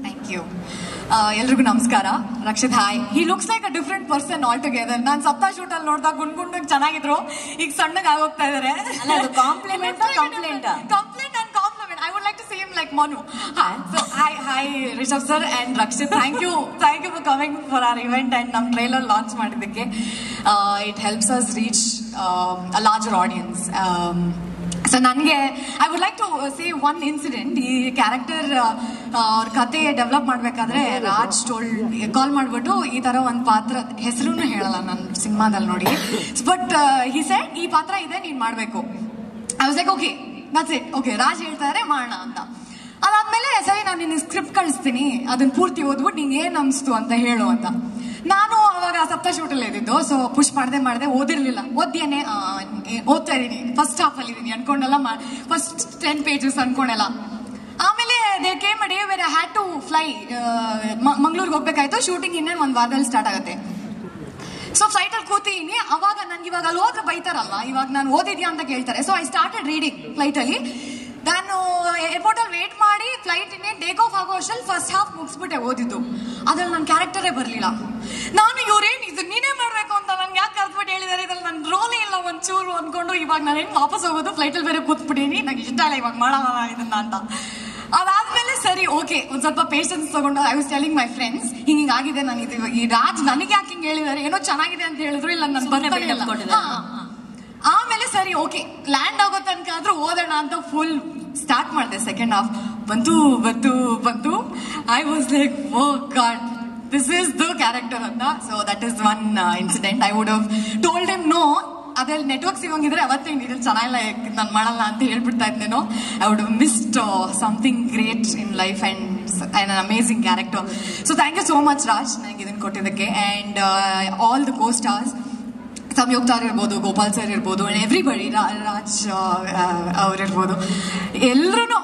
Thank you ಎಲ್ರಿಗೂ ನಮಸ್ಕಾರ Rakshit hi he looks like a different person all together ನಾನು Saptha shoot ಅಲ್ಲಿ ನೋಡಿದಾಗ ಗುಂಡ್ ಗುಂಡ್ ಚೆನ್ನಾಗಿದ್ರು ಈಗ ಸಣ್ಣಗೆ ಆಗೋಗ್ತಾ ಇದಾರೆ ಅಲ್ಲ, ಅದು compliment ಆ, complaint ಆ? Complaint and compliment I would like to same like Manu so hi hi Rishab sir and Rakshit thank you thank you for coming for our event and ನಮ್ಮ ಟ್ರೈಲರ್ ಲಾಂಚ್ ಮಾಡಿದ್ದಕ್ಕೆ it helps us reach a larger audience so ನನಗೆ I would like to say one incident ಈ character ಅವ್ರ ಕತೆ develop ಮಾಡಬೇಕಾದ್ರೆ Raj toll ಕಾಲ್ ಮಾಡಿಬಿಟ್ಟು ಈ ಥರ ಒಂದು ಪಾತ್ರ ಹೆಸರು ಹೇಳಲ್ಲ ನಾನು ಸಿನಿಮಾದಲ್ಲಿ ನೋಡಿ ಬಟ್ ಈ ಸೆಡ್ ಈ ಪಾತ್ರ ಇದೆ ನೀನು ಮಾಡಬೇಕು I was like okay that's it okay Raj ಹೇಳ್ತಾರೆ ಮಾಡೋಣ ಅಂತ ಅದಾದ್ಮೇಲೆ ಸರಿ ನಾನು ನಿನ್ನ ಸ್ಕ್ರಿಪ್ಟ್ ಕಳಿಸ್ತೀನಿ ಅದನ್ನ ಪೂರ್ತಿ ಓದ್ಬಿಟ್ಟು ನಿಂಗೆ ಏನು ಅನಿಸ್ತು ಅಂತ ಹೇಳು ಅಂತ ನಾನು ಅವಾಗ ಸಪ್ತ ಶೂಟಲ್ಲಿ ಇದ್ದಿದ್ದು ಸೊ ಪುಷ್ ಮಾಡದೆ ಮಾಡದೆ ಓದಿರ್ಲಿಲ್ಲ ಓದ್ಯೇನೆ ಆ, ಏ- ಓದ್ತಾ ಇದ್ದೀನಿ ಫಸ್ಟ್ ಹಾಫ್ ಅಲ್ಲಿ ಇದೀನಿ ಅನ್ಕೊಂಡೆಲ್ಲ ಫಸ್ಟ್ ಟೆನ್ ಪೇಜಸ್ ಅನ್ಕೊಂಡೆಲ್ಲ ಆಮೇಲೆ they came day where had to fly ಮಂಗ್ಳೂರ್ಗೆ ಹೋಗ್ಬೇಕಾಯ್ತು ಶೂಟಿಂಗ್ ಇನ್ನೇನು ಒಂದು ವಾರದಲ್ಲಿ ಸ್ಟಾರ್ಟ್ ಆಗುತ್ತೆ ಸೊ ಫ್ಲೈಟ್ ಅಲ್ಲಿ ಕೂತೀನಿ ಅವಾಗ ನನ್ಗೆ ಇವಾಗ ಅಲ್ಲಿ ಹೋದ್ರೆ ಬೈತಾರಲ್ವಾ ಇವಾಗ ನಾನು ಓದಿದ್ಯಾ ಅಂತ ಕೇಳ್ತಾರೆ so I started reading flight ಅಲ್ಲಿ ನಾನು ಏರ್ಪೋರ್ಟ್ ಅಲ್ಲಿ ವೇಟ್ ಮಾಡಿ ಫ್ಲೈಟ್ ಇನ್ನೇನು ಟೇಕ್ ಆಫ್ ಆಗೋ ಅಷ್ಟರಲ್ಲಿ ಫಸ್ಟ್ ಹಾಫ್ ಮುಗಿಸ್ಬಿಟ್ಟೆ ಓದಿದ್ದು ಅದ್ರಲ್ಲಿ ನನ್ನ ಕ್ಯಾರೆಕ್ಟರೇ ಬರಲಿಲ್ಲ ನಾನು ಇವ್ರೇನು ಇದು ನೀನೇ ಮಾಡಬೇಕು ಅಂತ ನನ್ಗೆ ಯಾಕೆ ಕರ್ದ್ಬಿಟ್ಟು ಹೇಳಿದಾರೆ ಇದ್ರಲ್ಲಿ ನನ್ನ ರೋಲೇ ಇಲ್ಲ ಒಂಚೂರು ಅನ್ಕೊಂಡು ಇವಾಗ ನಾನು ಹೆಂಗೆ ವಾಪಸ್ ಹೋಗೋದು ಫ್ಲೈಟಲ್ಲಿ ಬೇರೆ ಕೂತ್ಬಿಟ್ಟೀನಿ ನಂಗೆ ಇಷ್ಟ ಇಲ್ಲ ಇವಾಗ ಮಾಡೋಣ ಇದನ್ನ ಅಂತ ಅದಾದ್ಮೇಲೆ ಸರಿ ಓಕೆ ಒಂದ್ ಸ್ವಲ್ಪ ಪೇಷನ್ಸ್ ತಗೊಂಡು I was telling my friends ಹಿಂಗ್ ಆಗಿದೆ ನಾನು ಇದು ಇವಾಗ ಈ ರಾಜ್ ನನಗೆ ಯಾಕೆ ಹಿಂಗ್ ಹೇಳಿದಾರೆ ಏನೋ ಚೆನ್ನಾಗಿದೆ ಅಂತ ಹೇಳಿದ್ರು ಇಲ್ಲ ನನ್ನ ಸುಮ್ನೆ ಬರ್ತಾನೆ build up ಇಲ್ಲ ಕೊಟ್ಟಿದ್ದಾರೆ. ಹಾ, ಹಾ. ಆಮೇಲೆ ಸರಿ ಓಕೆ ಲ್ಯಾಂಡ್ ಆಗೋ ತನಕ ಆದ್ರೂ ಓದೋಣ ಅಂತ ಫುಲ್ ಸ್ಟಾರ್ಟ್ ಮಾಡಿದೆ ಸೆಕೆಂಡ್ ಹಾಫ್ ಬಂತು ಬಂತು ಬಂತು I was like oh god this is the character ಅಂತ so that is one incident I would have told them no ಅದ್ರಲ್ಲಿ ನೆಟ್ವರ್ಕ್ ಸಿಗೋಂಗಿದ್ರೆ ಅವತ್ತೇ ಇದ್ರಲ್ಲಿ ಚೆನ್ನಾಗಿಲ್ಲ ನಾನು ಮಾಡಲ್ಲ ಅಂತ ಹೇಳ್ಬಿಡ್ತಾ ಇದ್ದೇನೋ I would missed something great in life and and an amazing character so thank you so much Raj ನನಗೆ ಇದನ್ನು ಕೊಟ್ಟಿದ್ದಕ್ಕೆ and all the co stars ಸಂಯುಕ್ತಾರ್ ಇರ್ಬೋದು ಗೋಪಾಲ್ ಸರ್ ಇರ್ಬೋದು ಎವ್ರಿಬಡಿ ರಾಜ್ ಅವರಿರ್ಬೋದು ಎಲ್ಲರೂ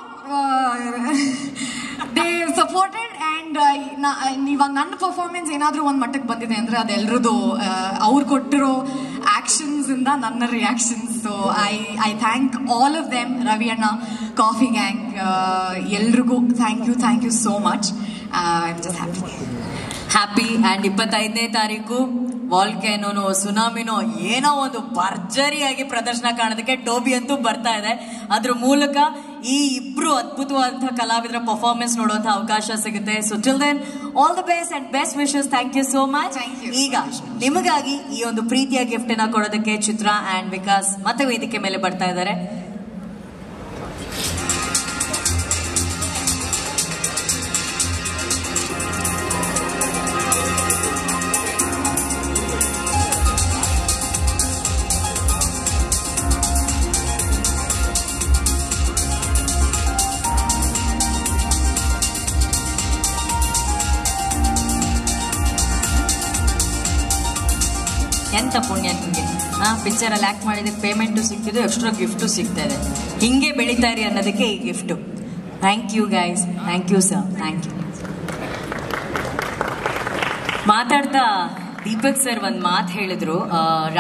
ದೇ ಸಪೋರ್ಟೆಡ್ ಆ್ಯಂಡ್ ಇವಾಗ ನನ್ನ ಪರ್ಫಾರ್ಮೆನ್ಸ್ ಏನಾದರೂ ಒಂದು ಮಟ್ಟಕ್ಕೆ ಬಂದಿದೆ ಅಂದರೆ ಅದೆಲ್ಲರದು ಅವ್ರು ಕೊಟ್ಟಿರೋ ಆ್ಯಕ್ಷನ್ಸ್ ಇಂದ ನನ್ನ reactions so I I thank all of them Ravi ಅಣ್ಣ ಕಾಫಿ ಗ್ಯಾಂಗ್ ಎಲ್ರಿಗೂ thank you thank you so much I am just happy happy and ಇಪ್ಪತ್ತೈದನೇ ತಾರೀಕು ವಾಲ್ಕ್ಯಾನೋನೋ ಸುನಾಮಿನೋ ಏನೋ ಒಂದು ಭರ್ಜರಿಯಾಗಿ ಪ್ರದರ್ಶನ ಕಾಣೋದಕ್ಕೆ ಟೋಬಿ ಅಂತೂ ಬರ್ತಾ ಇದೆ ಅದ್ರ ಮೂಲಕ ಈ ಇಬ್ರು ಅದ್ಭುತವಾದಂತಹ ಕಲಾವಿದರ ಪರ್ಫಾರ್ಮೆನ್ಸ್ ನೋಡುವಂತಹ ಅವಕಾಶ ಸಿಗುತ್ತೆ so till then all the best and best wishes thank you so much Thank you. ಈಗ ನಿಮಗಾಗಿ ಈ ಒಂದು ಪ್ರೀತಿಯ ಗಿಫ್ಟ್ ಅನ್ನ ಕೊಡೋದಕ್ಕೆ ಚಿತ್ರ ಅಂಡ್ ವಿಕಾಸ್ ಮತ್ತೆ ವೇದಿಕೆ ಮೇಲೆ ಬರ್ತಾ ಇದ್ದಾರೆ ಎಂತ ಪುಣ್ಯ ನಿಮಗೆ ಆ ಪಿಕ್ಚರ್ ಅಲ್ಲಿ ಆಕ್ಟ್ ಮಾಡಿದಕ್ಕೆ ಪೇಮೆಂಟು ಸಿಕ್ತಿದೆ ಎಕ್ಸ್ಟ್ರಾ ಗಿಫ್ಟು ಸಿಗ್ತಾ ಇದೆ ಹಿಂಗೆ ಬೆಳೀತಾ ಇರಿ ಅನ್ನೋದಕ್ಕೆ ಈ gift thank you guys thank you sir thank you ಮಾತಾಡ್ತಾ ದೀಪಕ್ ಸರ್ ಒಂದು ಮಾತು ಹೇಳಿದ್ರು ಆ,